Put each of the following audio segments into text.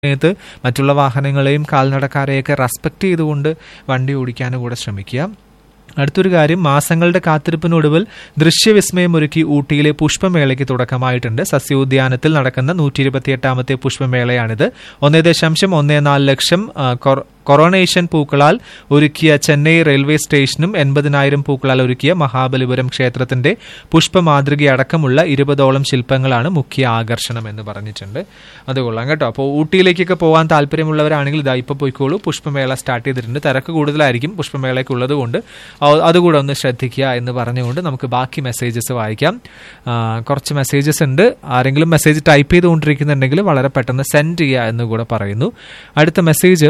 സമയത്ത് മറ്റുള്ള വാഹനങ്ങളെയും കാൽനടക്കാരെയൊക്കെ റെസ്പെക്ട് ചെയ്തുകൊണ്ട് വണ്ടി ഓടിക്കാനും കൂടെ ശ്രമിക്കുക അടുത്തൊരു കാര്യം മാസങ്ങളുടെ കാത്തിരിപ്പിനൊടുവിൽ ദൃശ്യവിസ്മയം ഒരുക്കി ഊട്ടിയിലെ പുഷ്പമേളയ്ക്ക് തുടക്കമായിട്ടുണ്ട് സസ്യോദ്യാനത്തിൽ നടക്കുന്ന നൂറ്റി ഇരുപത്തിയെട്ടാമത്തെ പുഷ്പമേളയാണിത് ഒന്നേ ദശാംശം ഒന്നേ നാല് ലക്ഷം ആ, കൊറ- കൊറോണേഷൻ പൂക്കളാൽ ഒരുക്കിയ ചെന്നൈ റെയിൽവേ സ്റ്റേഷനും എൺപതിനായിരം പൂക്കളാൽ ഒരുക്കിയ മഹാബലിപുരം ക്ഷേത്രത്തിന്റെ പുഷ്പമാതൃകയടക്കമുള്ള ഇരുപതോളം ശില്പങ്ങളാണ് മുഖ്യ ആകർഷണം എന്ന് പറഞ്ഞിട്ടുണ്ട് അത് കൊള്ളാം കേട്ടോ അപ്പോൾ ഊട്ടിയിലേക്കൊക്കെ പോകാൻ താല്പര്യമുള്ളവരാണെങ്കിൽ ഇതാ ഇപ്പോൾ പോയിക്കോളൂ പുഷ്പമേള സ്റ്റാർട്ട് ചെയ്തിട്ടുണ്ട് തിരക്ക് കൂടുതലായിരിക്കും പുഷ്പമേളയ്ക്കുള്ളത് കൊണ്ട് ആ- അതുകൂടെ ഒന്ന് ശ്രദ്ധിക്കുക എന്ന് പറഞ്ഞുകൊണ്ട് നമുക്ക് ബാക്കി മെസ്സേജസ് വായിക്കാം ആ, കുറച്ച് മെസ്സേജസ് ഉണ്ട് ആരെങ്കിലും മെസ്സേജ് ടൈപ്പ് ചെയ്തുകൊണ്ടിരിക്കുന്നുണ്ടെങ്കിൽ വളരെ പെട്ടെന്ന് സെൻഡ് ചെയ്യുക എന്ന് കൂടെ പറയുന്നു അടുത്ത മെസ്സേജ്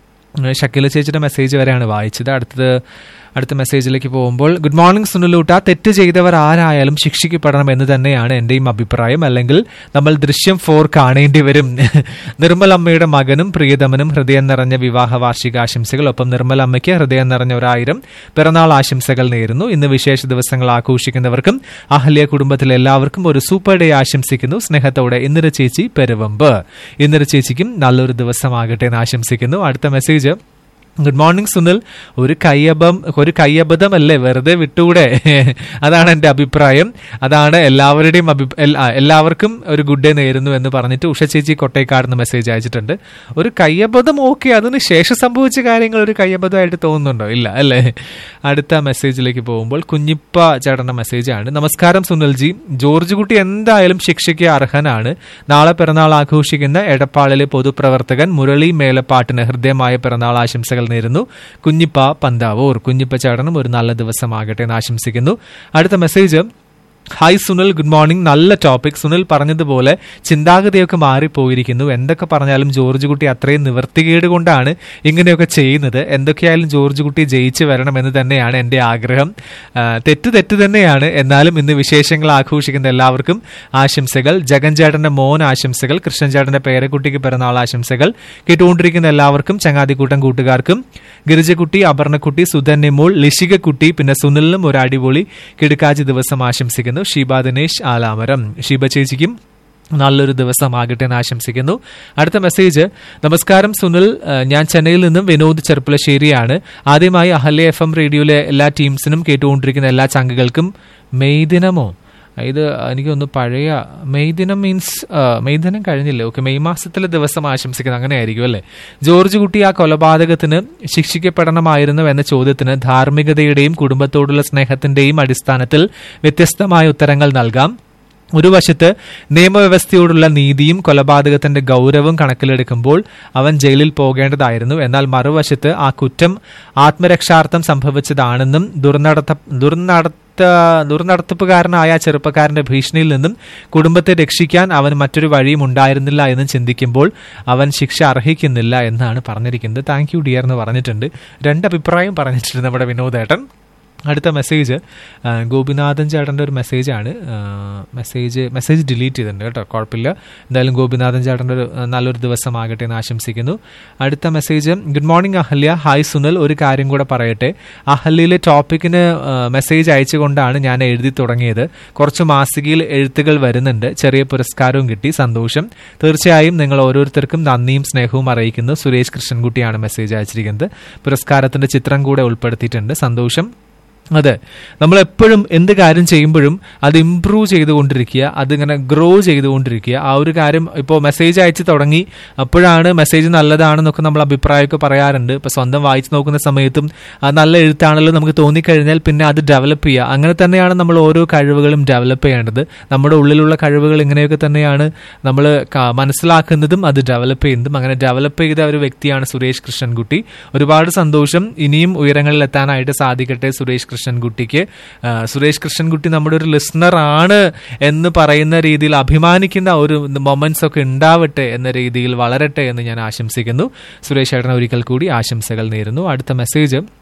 ഷക്കീല ചേച്ചിയുടെ മെസ്സേജ് വരെയാണ് വായിച്ചത് അടുത്തത് അടുത്ത മെസ്സേജിലേക്ക് പോകുമ്പോൾ ഗുഡ് മോർണിംഗ് സുനിലൂട്ട തെറ്റ് ചെയ്തവർ ആരായാലും ശിക്ഷിക്കപ്പെടണം എന്ന് തന്നെയാണ് എന്റെയും അഭിപ്രായം അല്ലെങ്കിൽ നമ്മൾ ദൃശ്യം ഫോർ കാണേണ്ടി വരും നിർമ്മൽ അമ്മയുടെ മകനും പ്രിയതമനും ഹൃദയം നിറഞ്ഞ വിവാഹ വാർഷികാശംസകൾ ഒപ്പം നിർമ്മൽ അമ്മയ്ക്ക് ഹൃദയം നിറഞ്ഞ ഒരായിരം പിറന്നാൾ ആശംസകൾ നേരുന്നു ഇന്ന് വിശേഷ ദിവസങ്ങൾ ആഘോഷിക്കുന്നവർക്കും അഹല്യ കുടുംബത്തിലെ എല്ലാവർക്കും ഒരു സൂപ്പർ ഡേ ആശംസിക്കുന്നു സ്നേഹത്തോടെ ഇന്ദിര ചേച്ചി പെരുവമ്പ് ഇന്ദിര ചേച്ചിക്കും നല്ലൊരു ദിവസമാകട്ടെ എന്ന് ആശംസിക്കുന്നു അടുത്ത മെസ്സേജ് ഗുഡ് മോർണിംഗ് സുനിൽ ഒരു കയ്യബം ഒരു കയ്യബദ്ധമല്ലേ വെറുതെ വിട്ടുകൂടെ അതാണ് എൻ്റെ അഭിപ്രായം അതാണ് എല്ലാവരുടെയും അഭി എൽ- ആ, എല്ലാവർക്കും ഒരു ഗുഡ് ഡേ നേരുന്നു എന്ന് പറഞ്ഞിട്ട് ഉഷ ചേച്ചി കൊട്ടേക്കാട് നിന്ന് മെസ്സേജ് അയച്ചിട്ടുണ്ട് ഒരു കയ്യബദ്ധം ഓക്കെ അതിന് ശേഷം സംഭവിച്ച കാര്യങ്ങൾ ഒരു കയ്യബദ്ധമായിട്ട് തോന്നുന്നുണ്ടോ ഇല്ല അല്ലേ അടുത്ത മെസ്സേജിലേക്ക് പോകുമ്പോൾ കുഞ്ഞിപ്പ ചേട്ടൻ്റെ മെസ്സേജാണ് നമസ്കാരം സുനിൽജി ജോർജ് കുട്ടി എന്തായാലും ശിക്ഷയ്ക്ക് അർഹനാണ് നാളെ പിറന്നാൾ ആഘോഷിക്കുന്ന എടപ്പാളിലെ പൊതുപ്രവർത്തകൻ മുരളി മേലപ്പാട്ടിന് ഹൃദയമായ പിറന്നാൾ ആശംസകൾ നേരുന്നു കുഞ്ഞിപ്പ പന്താവൂർ കുഞ്ഞിപ്പ ചേട്ടനും ഒരു നല്ല ദിവസമാകട്ടെ എന്ന് ആശംസിക്കുന്നു അടുത്ത message hi Sunil good morning നല്ല ടോപ്പിക് സുനിൽ പറഞ്ഞതുപോലെ ചിന്താഗതിയൊക്കെ മാറിപ്പോയിരിക്കുന്നു എന്തൊക്കെ പറഞ്ഞാലും ജോർജ് കുട്ടി അത്രയും നിവർത്തികേട് കൊണ്ടാണ് ഇങ്ങനെയൊക്കെ ചെയ്യുന്നത് എന്തൊക്കെയായാലും ജോർജ് കുട്ടി ജയിച്ചു വരണമെന്ന് തന്നെയാണ് എൻ്റെ ആഗ്രഹം ആ, തെറ്റ് തെറ്റ് തന്നെയാണ് എന്നാലും ഇന്ന് വിശേഷങ്ങൾ ആഘോഷിക്കുന്ന എല്ലാവർക്കും ആശംസകൾ ജഗൻ ചേട്ടന്റെ മോൻ ആശംസകൾ കൃഷ്ണൻ ചേട്ടന്റെ പേരക്കുട്ടിക്ക് പിറന്നാൾ ആശംസകൾ കേട്ടുകൊണ്ടിരിക്കുന്ന എല്ലാവർക്കും ചങ്ങാതിക്കൂട്ടം കൂട്ടുകാർക്കും ഗിരിജക്കുട്ടി അപർണക്കുട്ടി സുധന്യമോൾ ലിഷികക്കുട്ടി പിന്നെ സുനിലിനും ഒരു അടിപൊളി കിടുക്കാച്ചി ദിവസം ആശംസിക്കുന്നു ഷീബ ദിനേശ് ആലാമരം ഷീബ ചേച്ചിക്കും നല്ലൊരു ദിവസമാകട്ടെ എന്ന് ആശംസിക്കുന്നു അടുത്ത മെസ്സേജ് നമസ്കാരം സുനിൽ ഏഹ് ഞാൻ ചെന്നൈയിൽ നിന്നും വിനോദ് ചെർപ്പുളശ്ശേരിയാണ് ആദ്യമായി അഹല്യ എഫ് എം റേഡിയോയിലെ എല്ലാ ടീംസിനും കേട്ടുകൊണ്ടിരിക്കുന്ന എല്ലാ ചങ്കുകൾക്കും മെയ് ദിനമോ ഇത് എനിക്കൊന്ന് പഴയ മെയ് ദിനം മീൻസ് മെയ് ദിനം കഴിഞ്ഞില്ലേ ഓക്കെ മെയ് മാസത്തിലെ ദിവസം ആശംസിക്കുന്നത് അങ്ങനെ ആയിരിക്കും അല്ലേ ജോർജ് കുട്ടി ആ കൊലപാതകത്തിന് ശിക്ഷിക്കപ്പെടണമായിരുന്നു എന്ന ചോദ്യത്തിന് ധാർമ്മികതയുടെയും കുടുംബത്തോടുള്ള സ്നേഹത്തിന്റെയും അടിസ്ഥാനത്തിൽ വ്യത്യസ്തമായ ഉത്തരങ്ങൾ നൽകാം ഒരു വശത്ത് നിയമവ്യവസ്ഥയോടുള്ള നീതിയും കൊലപാതകത്തിന്റെ ഗൗരവവും കണക്കിലെടുക്കുമ്പോൾ അവൻ ജയിലിൽ പോകേണ്ടതായിരുന്നു എന്നാൽ മറുവശത്ത് ആ കുറ്റം ആത്മരക്ഷാർത്ഥം സംഭവിച്ചതാണെന്നും ദുർനടത്ത ദുർനടത്ത ദുർനടത്തിപ്പുകാരനായ ആ ചെറുപ്പക്കാരന്റെ ഭീഷണിയിൽ നിന്നും കുടുംബത്തെ രക്ഷിക്കാൻ അവന് മറ്റൊരു വഴിയും ഉണ്ടായിരുന്നില്ല എന്ന് ചിന്തിക്കുമ്പോൾ അവൻ ശിക്ഷ അർഹിക്കുന്നില്ല എന്നാണ് പറഞ്ഞിരിക്കുന്നത് താങ്ക് യു ഡിയർ എന്ന് പറഞ്ഞിട്ടുണ്ട് രണ്ട് അഭിപ്രായം പറഞ്ഞിട്ടുണ്ട് നമ്മുടെ വിനോദേട്ടൻ അടുത്ത മെസ്സേജ് ആ, ഗോപിനാഥൻ ചേട്ടൻ്റെ ഒരു മെസ്സേജാണ് ആ, മെസ്സേജ് മെസ്സേജ് ഡിലീറ്റ് ചെയ്തിട്ടുണ്ട് കേട്ടോ കുഴപ്പമില്ല എന്തായാലും ഗോപിനാഥൻ ചേട്ടൻ്റെ ഒരു ആ, നല്ലൊരു ദിവസമാകട്ടെ എന്ന് ആശംസിക്കുന്നു അടുത്ത message good morning Ahalya hi Sunil ഒരു കാര്യം കൂടെ പറയട്ടെ അഹല്യയിലെ ടോപ്പിക്കിന് ആ, മെസ്സേജ് അയച്ചുകൊണ്ടാണ് ഞാൻ എഴുതി തുടങ്ങിയത് കുറച്ച് മാസികയിൽ എഴുത്തുകൾ വരുന്നുണ്ട് ചെറിയ പുരസ്കാരവും കിട്ടി സന്തോഷം തീർച്ചയായും നിങ്ങൾ ഓരോരുത്തർക്കും നന്ദിയും സ്നേഹവും അറിയിക്കുന്നു സുരേഷ് കൃഷ്ണൻകുട്ടിയാണ് മെസ്സേജ് അയച്ചിരിക്കുന്നത് പുരസ്കാരത്തിന്റെ ചിത്രം കൂടെ ഉൾപ്പെടുത്തിയിട്ടുണ്ട് സന്തോഷം അതെ നമ്മൾ എപ്പോഴും എന്ത് കാര്യം ചെയ്യുമ്പോഴും അത് ഇമ്പ്രൂവ് ചെയ്തുകൊണ്ടിരിക്കുക അതിങ്ങനെ ഗ്രോ ചെയ്തുകൊണ്ടിരിക്കുക ആ ഒരു കാര്യം ഇപ്പോൾ മെസ്സേജ് അയച്ചു തുടങ്ങി അപ്പോഴാണ് മെസ്സേജ് നല്ലതാണെന്നൊക്കെ നമ്മൾ അഭിപ്രായമൊക്കെ പറയാറുണ്ട് ഇപ്പോൾ സ്വന്തം വായിച്ചു നോക്കുന്ന സമയത്തും അത് നല്ല എഴുത്താണല്ലോ നമുക്ക് തോന്നിക്കഴിഞ്ഞാൽ പിന്നെ അത് ഡെവലപ്പ് ചെയ്യുക അങ്ങനെ തന്നെയാണ് നമ്മൾ ഓരോ കഴിവുകളും ഡെവലപ്പ് ചെയ്യേണ്ടത് നമ്മുടെ ഉള്ളിലുള്ള കഴിവുകൾ ഇങ്ങനെയൊക്കെ തന്നെയാണ് നമ്മൾ ക- മനസ്സിലാക്കുന്നതും അത് ഡെവലപ്പ് ചെയ്യുന്നതും അങ്ങനെ ഡെവലപ്പ് ചെയ്ത ഒരു വ്യക്തിയാണ് സുരേഷ് കൃഷ്ണൻകുട്ടി ഒരുപാട് സന്തോഷം ഇനിയും ഉയരങ്ങളിൽ എത്താനായിട്ട് സാധിക്കട്ടെ സുരേഷ് കൃഷ്ണൻകുട്ടിക്ക് ആ, സുരേഷ് കൃഷ്ണൻകുട്ടി നമ്മുടെ ഒരു ലിസണർ ആണ് എന്ന് പറയുന്ന രീതിയിൽ അഭിമാനിക്കുന്ന ഒരു മൊമെന്റ്സ് ഒക്കെ ഉണ്ടാവട്ടെ എന്ന രീതിയിൽ വളരട്ടെ എന്ന് ഞാൻ ആശംസിക്കുന്നു സുരേഷ് ഏട്ടൻ ഒരിക്കൽ കൂടി ആശംസകൾ നേരുന്നു അടുത്ത മെസ്സേജ്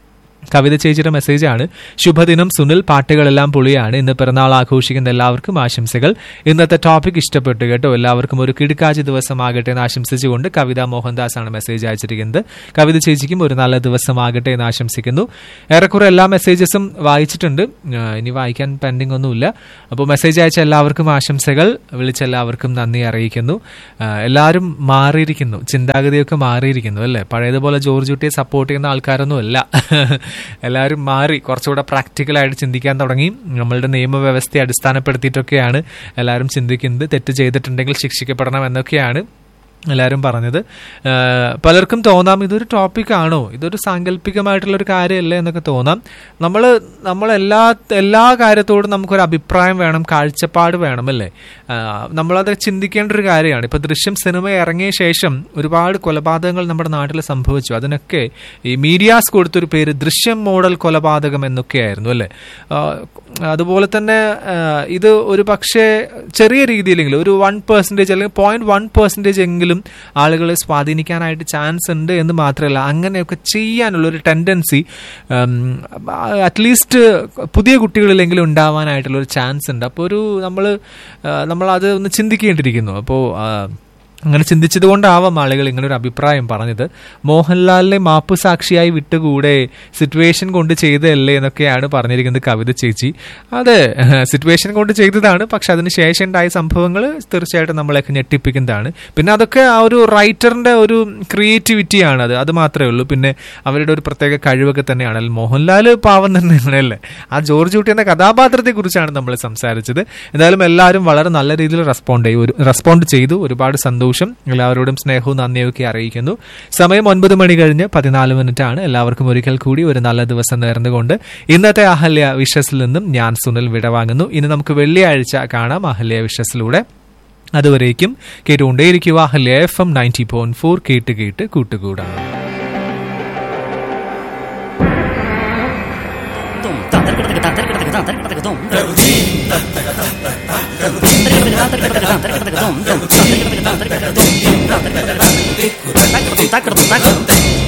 കവിത ചേച്ചിയുടെ മെസ്സേജാണ് ശുഭദിനം സുനിൽ പാട്ടുകളെല്ലാം പൊളിയാണ് ഇന്ന് പിറന്നാൾ ആഘോഷിക്കുന്ന എല്ലാവർക്കും ആശംസകൾ ഇന്നത്തെ ടോപ്പിക് ഇഷ്ടപ്പെട്ടു കേട്ടോ എല്ലാവർക്കും ഒരു കിടുക്കാച്ചി ദിവസമാകട്ടെ എന്ന് ആശംസിച്ചുകൊണ്ട് കവിത മോഹൻദാസ് ആണ് മെസ്സേജ് അയച്ചിരിക്കുന്നത് കവിത ചേച്ചിക്കും ഒരു നല്ല ദിവസമാകട്ടെ എന്ന് ആശംസിക്കുന്നു ഏറെക്കുറെ എല്ലാ മെസ്സേജസും വായിച്ചിട്ടുണ്ട് ആ, ഇനി വായിക്കാൻ പെൻഡിംഗ് ഒന്നുമില്ല അപ്പോൾ മെസ്സേജ് അയച്ച എല്ലാവർക്കും ആശംസകൾ വിളിച്ച എല്ലാവർക്കും നന്ദി അറിയിക്കുന്നു ആ, എല്ലാവരും മാറിയിരിക്കുന്നു ചിന്താഗതിയൊക്കെ മാറിയിരിക്കുന്നു അല്ലേ പഴയതുപോലെ ജോർജ് കുട്ടിയെ സപ്പോർട്ട് ചെയ്യുന്ന ആൾക്കാരൊന്നും അല്ല എല്ലാവരും മാറി കുറച്ചുകൂടെ പ്രാക്ടിക്കലായിട്ട് ചിന്തിക്കാൻ തുടങ്ങി നമ്മളുടെ നിയമവ്യവസ്ഥയെ അടിസ്ഥാനപ്പെടുത്തിയിട്ടൊക്കെയാണ് എല്ലാവരും ചിന്തിക്കുന്നത് തെറ്റ് ചെയ്തിട്ടുണ്ടെങ്കിൽ ശിക്ഷിക്കപ്പെടണം എന്നൊക്കെയാണ് എല്ലാവരും പറഞ്ഞത് ആഹ് പലർക്കും തോന്നാം ഇതൊരു ടോപ്പിക്കാണോ ഇതൊരു സാങ്കല്പികമായിട്ടുള്ള ഒരു കാര്യമല്ലേ എന്നൊക്കെ തോന്നാം നമ്മൾ നമ്മളെല്ലാ എല്ലാ കാര്യത്തോടും നമുക്കൊരു അഭിപ്രായം വേണം കാഴ്ചപ്പാട് വേണം അല്ലേ ആഹ് നമ്മളത് ചിന്തിക്കേണ്ട ഒരു കാര്യമാണ് ഇപ്പൊ ദൃശ്യം സിനിമ ഇറങ്ങിയ ശേഷം ഒരുപാട് കൊലപാതകങ്ങൾ നമ്മുടെ നാട്ടിൽ സംഭവിച്ചു അതിനൊക്കെ ഈ മീഡിയാസ് കൊടുത്തൊരു പേര് ദൃശ്യം മോഡൽ കൊലപാതകം എന്നൊക്കെയായിരുന്നു അല്ലേ ആഹ് അതുപോലെ തന്നെ ആഹ് ഇത് ഒരു പക്ഷേ ചെറിയ രീതിയിലെങ്കിലും ഒരു വൺ പെർസെൻറ്റേജ് അല്ലെങ്കിൽ പോയിന്റ് വൺ പെർസെൻറ്റേജ് എങ്കിലും ആളുകളെ സ്വാധീനിക്കാനായിട്ട് ചാൻസ് ഉണ്ട് എന്ന് മാത്രമല്ല അങ്ങനെയൊക്കെ ചെയ്യാനുള്ള ഒരു ടെൻഡൻസി അറ്റ്ലീസ്റ്റ് പുതിയ കുട്ടികളിലെങ്കിലും ഉണ്ടാവാനായിട്ടുള്ള ഒരു ചാൻസ് ഉണ്ട് അപ്പോൾ ഒരു നമ്മൾ നമ്മൾ അത് ഒന്ന് ചിന്തിക്കേണ്ടിയിരിക്കുന്നു അപ്പോൾ അങ്ങനെ ചിന്തിച്ചത് കൊണ്ടാവാം ആളുകൾ ഇങ്ങനെ ഒരു അഭിപ്രായം പറഞ്ഞത് മോഹൻലാലിനെ മാപ്പ് സാക്ഷിയായി വിട്ടുകൂടെ സിറ്റുവേഷൻ കൊണ്ട് ചെയ്തതല്ലേ എന്നൊക്കെയാണ് പറഞ്ഞിരിക്കുന്നത് കവിത ചേച്ചി അതെ സിറ്റുവേഷൻ കൊണ്ട് ചെയ്തതാണ് പക്ഷെ അതിന് ശേഷം ഉണ്ടായ സംഭവങ്ങൾ തീർച്ചയായിട്ടും നമ്മളെയൊക്കെ ഞെട്ടിപ്പിക്കുന്നതാണ് പിന്നെ അതൊക്കെ ആ ഒരു റൈറ്ററിന്റെ ഒരു ക്രിയേറ്റിവിറ്റിയാണ് അത് അത് മാത്രമേ ഉള്ളൂ പിന്നെ അവരുടെ ഒരു പ്രത്യേക കഴിവൊക്കെ തന്നെയാണ് അല്ല മോഹൻലാൽ പാവം തന്നെയാണ് അല്ലേ ആ ജോർജ് കുട്ടി എന്ന കഥാപാത്രത്തെ കുറിച്ചാണ് നമ്മൾ സംസാരിച്ചത് എന്തായാലും എല്ലാവരും വളരെ നല്ല രീതിയിൽ റെസ്പോണ്ട് ചെയ്തു ഒരു റെസ്പോണ്ട് ചെയ്തു ഒരുപാട് സന്തോഷം എല്ലാവരോടും സ്നേഹവും നന്ദിയും ഒക്കെ അറിയിക്കുന്നു സമയം ഒൻപത് മണി കഴിഞ്ഞ് പതിനാല് മിനിറ്റ് ആണ് എല്ലാവർക്കും ഒരിക്കൽ കൂടി ഒരു നല്ല ദിവസം നേർന്നുകൊണ്ട് ഇന്നത്തെ അഹല്യ വിഷസിൽ നിന്നും ഞാൻ സുനിൽ വിടവാങ്ങുന്നു ഇനി നമുക്ക് വെള്ളിയാഴ്ച കാണാം അഹല്യ വിഷസിലൂടെ അതുവരേക്കും കേട്ടുകൊണ്ടേയിരിക്കുക Ahalya F M ninety point four കേട്ട് കേട്ട് കൂട്ടുകൂടാം Dum, ta, ta, ta, ta, ta, ta, ta, ta, ta, ta, ta, ta, dum, dum. Ta, ta, ta, ta, ta, ta, dum, dum. Ta, ta, ta, ta, ta, ta, ta, dum, dum. Ta, ta, ta, ta, ta, ta, ta, dum, dum. Ta, ta, ta, ta, ta, ta, dum, dum.